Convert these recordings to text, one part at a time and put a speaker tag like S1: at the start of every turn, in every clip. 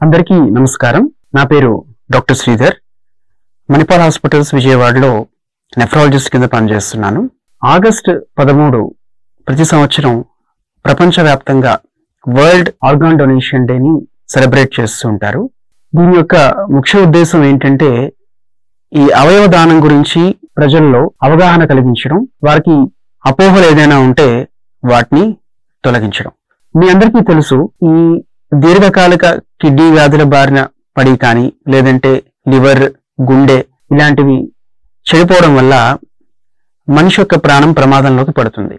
S1: అందరికీ నమస్కారం నా పేరు డాక్టర్ శ్రీధర్ మణిపాల్ హాస్పిటల్స్ విజయవాడలో నెఫ్రాలజిస్ట్ కింద పనిచేస్తున్నాను ఆగస్ట్ పదమూడు ప్రతి సంవత్సరం ప్రపంచవ్యాప్తంగా వరల్డ్ ఆర్గాన్ డొనేషన్ డేని సెలబ్రేట్ చేస్తూ ఉంటారు దీని యొక్క ముఖ్య ఉద్దేశం ఏంటంటే ఈ అవయవ దానం గురించి ప్రజల్లో అవగాహన కలిగించడం వారికి అపోహలు ఏదైనా ఉంటే వాటిని తొలగించడం మీ అందరికీ తెలుసు ఈ దీర్ఘకాలిక కిడ్నీ వ్యాధుల బారిన పడి కానీ లేదంటే లివర్ గుండె ఇలాంటివి చెడిపోవడం వల్ల మనిషి యొక్క ప్రాణం ప్రమాదంలోకి పడుతుంది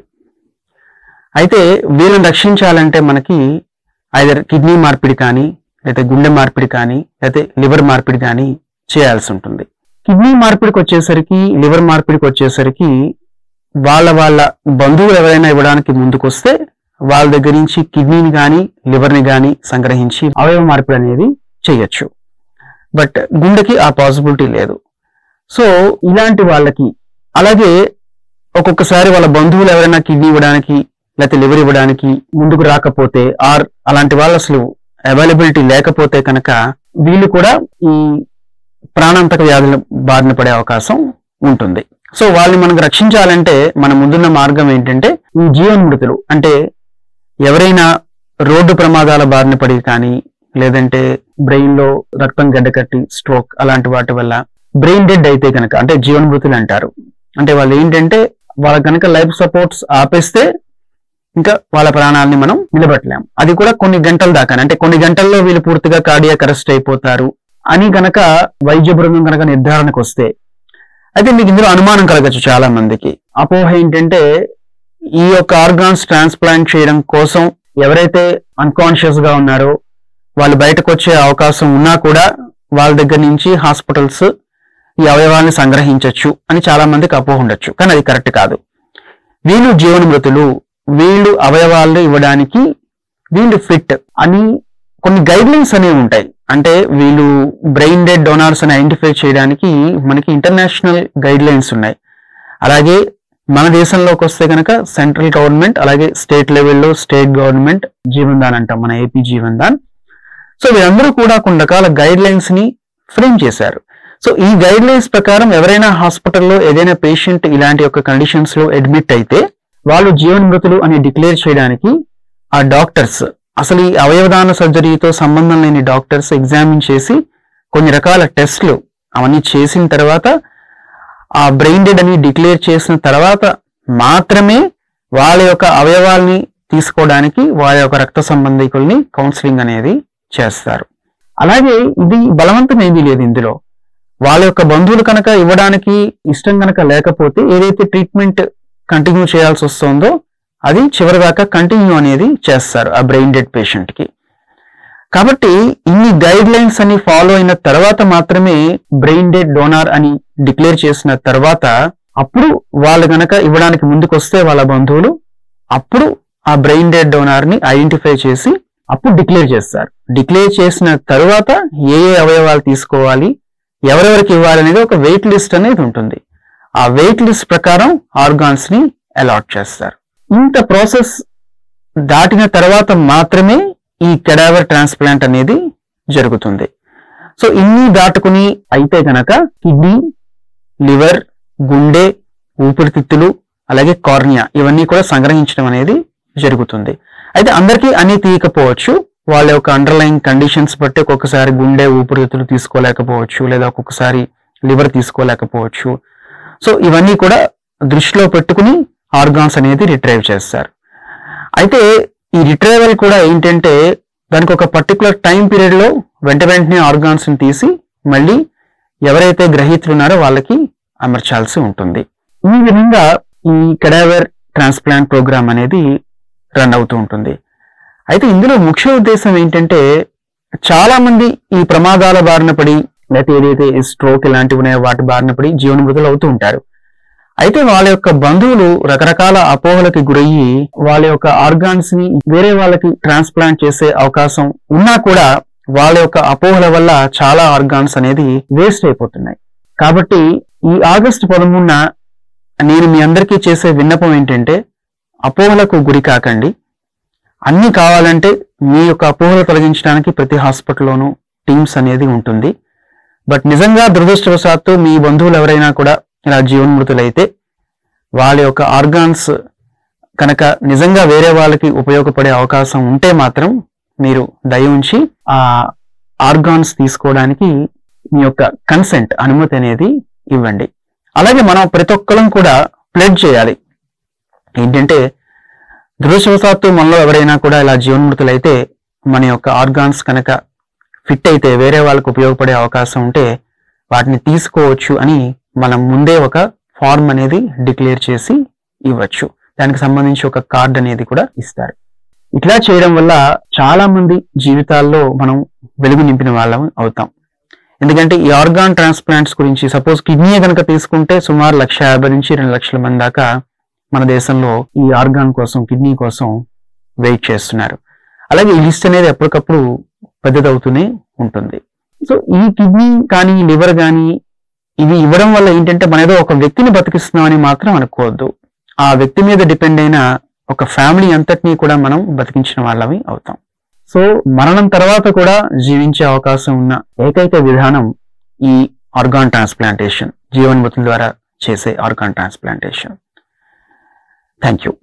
S1: అయితే వీళ్ళని రక్షించాలంటే మనకి ఐదర్ కిడ్నీ మార్పిడి కానీ లేదా గుండె మార్పిడి కానీ లేదా లివర్ మార్పిడి కానీ చేయాల్సి ఉంటుంది కిడ్నీ మార్పిడికి వచ్చేసరికి లివర్ మార్పిడికి వచ్చేసరికి వాళ్ళ వాళ్ళ బంధువులు ఎవరైనా ఇవ్వడానికి ముందుకొస్తే వాళ్ళ దగ్గర నుంచి కిడ్నీని కానీ లివర్ని కానీ సంగ్రహించి అవయవ మార్పిడి అనేది చేయొచ్చు బట్ గుండెకి ఆ పాసిబిలిటీ లేదు సో ఇలాంటి వాళ్ళకి అలాగే ఒక్కొక్కసారి వాళ్ళ బంధువులు ఎవరైనా కిడ్నీ ఇవ్వడానికి లేకపోతే లివర్ ఇవ్వడానికి ముందుకు రాకపోతే ఆర్ అలాంటి వాళ్ళు అసలు అవైలబిలిటీ లేకపోతే కనుక వీళ్ళు కూడా ఈ ప్రాణాంతక వ్యాధుల బారిన పడే అవకాశం ఉంటుంది సో వాళ్ళని మనకు రక్షించాలంటే మన ముందున్న మార్గం ఏంటంటే ఈ జీవన్మృతులు అంటే ఎవరైనా రోడ్డు ప్రమాదాల బారిన పడి కానీ లేదంటే బ్రెయిన్ లో రక్తం గడ్డకట్టి స్ట్రోక్ అలాంటి వాటి వల్ల బ్రెయిన్ డెడ్ అయితే కనుక అంటే జీవన్మృతులు అంటారు అంటే వాళ్ళు ఏంటంటే వాళ్ళ కనుక లైఫ్ సపోర్ట్స్ ఆపేస్తే ఇంకా వాళ్ళ ప్రాణాలని మనం నిలబెట్టలేం అది కూడా కొన్ని గంటల దాకా అంటే కొన్ని గంటల్లో వీళ్ళు పూర్తిగా కార్డియాక్ అరెస్ట్ అయిపోతారు అని గనక వైద్య బృందం కనుక నిర్ధారణకు వస్తే అయితే మీకు ఇందులో అనుమానం కలగచ్చు చాలా మందికి అపోహ ఏంటంటే ఈ యొక్క ఆర్గాన్స్ ట్రాన్స్ప్లాంట్ చేయడం కోసం ఎవరైతే అన్కాన్షియస్ గా ఉన్నారో వాళ్ళు బయటకు వచ్చే అవకాశం ఉన్నా కూడా వాళ్ళ దగ్గర నుంచి హాస్పిటల్స్ ఈ అవయవాల్ని సంగ్రహించవచ్చు అని చాలా మందికి అపోహ ఉండొచ్చు కానీ అది కరెక్ట్ కాదు వీళ్ళు జీవనమృతులు వీళ్ళు అవయవాలు ఇవ్వడానికి వీళ్ళు ఫిట్ అని కొన్ని గైడ్ లైన్స్ అనేవి ఉంటాయి అంటే వీళ్ళు బ్రెయిన్ డెడ్ డొనార్స్ అని ఐడెంటిఫై చేయడానికి మనకి ఇంటర్నేషనల్ గైడ్ లైన్స్ ఉన్నాయి అలాగే మన దేశంలోకి వస్తే కనుక సెంట్రల్ గవర్నమెంట్ అలాగే స్టేట్ లెవెల్లో స్టేట్ గవర్నమెంట్ జీవన్ దాన్ అంటాం మన ఏపీ జీవన్ దాన్ సో వీరందరూ కూడా కొన్ని రకాల గైడ్ లైన్స్ ని ఫ్రేమ్ చేశారు సో ఈ గైడ్ లైన్స్ ప్రకారం ఎవరైనా హాస్పిటల్లో ఏదైనా పేషెంట్ ఇలాంటి యొక్క కండిషన్స్ లో అడ్మిట్ అయితే వాళ్ళు జీవన్మృతులు అని డిక్లేర్ చేయడానికి ఆ డాక్టర్స్ అసలు ఈ అవయవదాన సర్జరీతో సంబంధం లేని డాక్టర్స్ ఎగ్జామిన్ చేసి కొన్ని రకాల టెస్ట్లు అవన్నీ చేసిన తర్వాత ఆ బ్రెయిన్ డెడ్ అని డిక్లేర్ చేసిన తర్వాత మాత్రమే వాళ్ళ యొక్క అవయవాల్ని తీసుకోవడానికి వాళ్ళ యొక్క రక్త సంబంధికుల్ని కౌన్సిలింగ్ అనేది చేస్తారు అలాగే ఇది బలవంతం ఏమీ లేదు ఇందులో వాళ్ళ యొక్క బంధువులు కనుక ఇవ్వడానికి ఇష్టం కనుక లేకపోతే ఏదైతే ట్రీట్మెంట్ కంటిన్యూ చేయాల్సి వస్తుందో అది చివరి దాకా కంటిన్యూ అనేది చేస్తారు ఆ బ్రెయిన్ డెడ్ పేషెంట్ కి కాబట్టి ఇన్ని గైడ్ లైన్స్ అని ఫాలో అయిన తర్వాత మాత్రమే బ్రెయిన్ డెడ్ డోనార్ అని డిక్లేర్ చేసిన తర్వాత అప్పుడు వాళ్ళు గనక ఇవ్వడానికి ముందుకు వస్తే వాళ్ళ బంధువులు అప్పుడు ఆ బ్రెయిన్ డెడ్ డోనార్ ని ఐడెంటిఫై చేసి అప్పుడు డిక్లేర్ చేస్తారు డిక్లేర్ చేసిన తర్వాత ఏ ఏ అవయవాలు తీసుకోవాలి ఎవరెవరికి ఇవ్వాలి అనేది ఒక వెయిట్ లిస్ట్ అనేది ఉంటుంది ఆ వెయిట్ లిస్ట్ ప్రకారం ఆర్గాన్స్ ని అలాట్ చేస్తారు ఇంత ప్రాసెస్ దాటిన తర్వాత మాత్రమే ఈ కెడావర్ ట్రాన్స్ప్లాంట్ అనేది జరుగుతుంది సో ఇన్ని దాటుకుని అయితే గనక కిడ్నీ లివర్ గుండె ఊపిరితిత్తులు అలాగే కార్నియా ఇవన్నీ కూడా సంగ్రహించడం అనేది జరుగుతుంది అయితే అందరికీ అన్ని తీయకపోవచ్చు వాళ్ళ యొక్క అండర్లైన్ కండిషన్స్ బట్టి ఒక్కొక్కసారి గుండె ఊపిరితిత్తులు తీసుకోలేకపోవచ్చు లేదా ఒక్కొక్కసారి లివర్ తీసుకోలేకపోవచ్చు సో ఇవన్నీ కూడా దృష్టిలో పెట్టుకుని ఆర్గాన్స్ అనేది రిట్రైవ్ చేస్తారు అయితే ఈ రిట్రైవల్ కూడా ఏంటంటే దానికి ఒక పర్టికులర్ టైం పీరియడ్ లో వెంట వెంటనే ఆర్గాన్స్ ని తీసి మళ్ళీ ఎవరైతే గ్రహీతులు ఉన్నారో వాళ్ళకి అమర్చాల్సి ఉంటుంది ఈ విధంగా ఈ కెడావర్ ట్రాన్స్ప్లాంట్ ప్రోగ్రామ్ అనేది రన్ అవుతూ ఉంటుంది అయితే ఇందులో ముఖ్య ఉద్దేశం ఏంటంటే చాలా మంది ఈ ప్రమాదాల బారిన పడి లేకపోతే ఏదైతే స్ట్రోక్ ఇలాంటివి ఉన్నాయో వాటి బారిన పడి జీవనమృతులు అవుతూ ఉంటారు అయితే వాళ్ళ యొక్క బంధువులు రకరకాల అపోహలకి గురయ్యి వాళ్ళ యొక్క ఆర్గాన్స్ ని వేరే వాళ్ళకి ట్రాన్స్ప్లాంట్ చేసే అవకాశం ఉన్నా కూడా వాళ్ళ యొక్క అపోహల వల్ల చాలా ఆర్గాన్స్ అనేది వేస్ట్ అయిపోతున్నాయి కాబట్టి ఈ ఆగస్టు పదమూడున నేను మీ అందరికీ చేసే విన్నపం ఏంటంటే అపోహలకు గురి కాకండి అన్ని కావాలంటే మీ యొక్క అపోహలు తొలగించడానికి ప్రతి హాస్పిటల్లోనూ టీమ్స్ అనేది ఉంటుంది బట్ నిజంగా దురదృష్టవశాత్తు మీ బంధువులు ఎవరైనా కూడా ఇలా జీవన్మృతులైతే వాళ్ళ యొక్క ఆర్గాన్స్ కనుక నిజంగా వేరే వాళ్ళకి ఉపయోగపడే అవకాశం ఉంటే మాత్రం మీరు దయ ఉంచి ఆ ఆర్గాన్స్ తీసుకోవడానికి మీ యొక్క కన్సెంట్ అనుమతి అనేది ఇవ్వండి అలాగే మనం ప్రతి ఒక్కరం కూడా ప్లెడ్ చేయాలి ఏంటంటే దురదృష్టవశాత్తు మనలో ఎవరైనా కూడా ఇలా జీవన్మృతులైతే మన యొక్క ఆర్గాన్స్ కనుక ఫిట్ అయితే వేరే వాళ్ళకు ఉపయోగపడే అవకాశం ఉంటే వాటిని తీసుకోవచ్చు అని మనం ముందే ఒక ఫార్మ్ అనేది డిక్లేర్ చేసి ఇవ్వచ్చు దానికి సంబంధించి ఒక కార్డ్ అనేది కూడా ఇస్తారు ఇట్లా చేయడం వల్ల చాలా మంది జీవితాల్లో మనం వెలుగు నింపిన వాళ్ళం అవుతాం ఎందుకంటే ఈ ఆర్గాన్ ట్రాన్స్ప్లాంట్స్ గురించి సపోజ్ కిడ్నీ కనుక తీసుకుంటే సుమారు లక్ష యాభై నుంచి రెండు లక్షల మంది దాకా మన దేశంలో ఈ ఆర్గాన్ కోసం కిడ్నీ కోసం వెయిట్ చేస్తున్నారు అలాగే ఈ లిస్ట్ అనేది ఎప్పటికప్పుడు పెద్దదవుతూనే ఉంటుంది సో ఈ కిడ్నీ కానీ లివర్ కానీ ఇవి ఇవ్వడం వల్ల ఏంటంటే మన ఏదో ఒక వ్యక్తిని బతికిస్తున్నామని మాత్రం అనుకోవద్దు ఆ వ్యక్తి మీద డిపెండ్ అయిన ఒక ఫ్యామిలీ అంతటినీ కూడా మనం బతికించిన వాళ్ళమి అవుతాం సో మరణం తర్వాత కూడా జీవించే అవకాశం ఉన్న ఏకైక విధానం ఈ ఆర్గాన్ ట్రాన్స్ప్లాంటేషన్ జీవన్మృతుల ద్వారా చేసే ఆర్గాన్ ట్రాన్స్ప్లాంటేషన్ థ్యాంక్ యూ